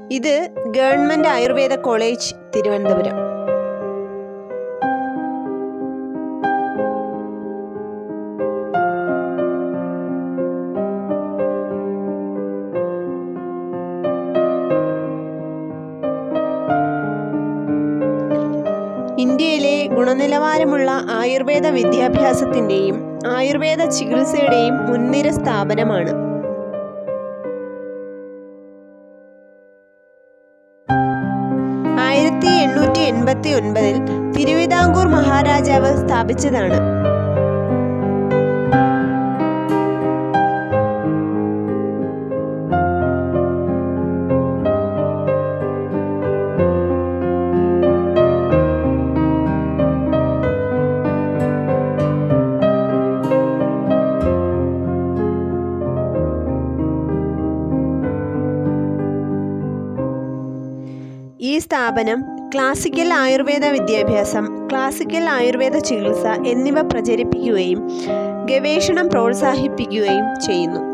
ഇത് government Ayurveda college Thiruvananthapuram ഇന്ത്യയിലെ ഗുണനിലവാരമുള്ള ആയുർവേദ വിദ്യാഭ്യാസത്തിൻ്റെയും ആയുർവേദ ചികിത്സയുടെയും മുൻനിര സ്ഥാപനമാണ് ആയിരത്തി എണ്ണൂറ്റി എൺപത്തി ഒൻപതിൽ തിരുവിതാംകൂർ മഹാരാജാവ് സ്ഥാപിച്ചതാണ് ഈ സ്ഥാപനം ക്ലാസിക്കൽ ആയുർവേദ വിദ്യാഭ്യാസം ക്ലാസിക്കൽ ആയുർവേദ ചികിത്സ എന്നിവ പ്രചരിപ്പിക്കുകയും ഗവേഷണം പ്രോത്സാഹിപ്പിക്കുകയും ചെയ്യുന്നു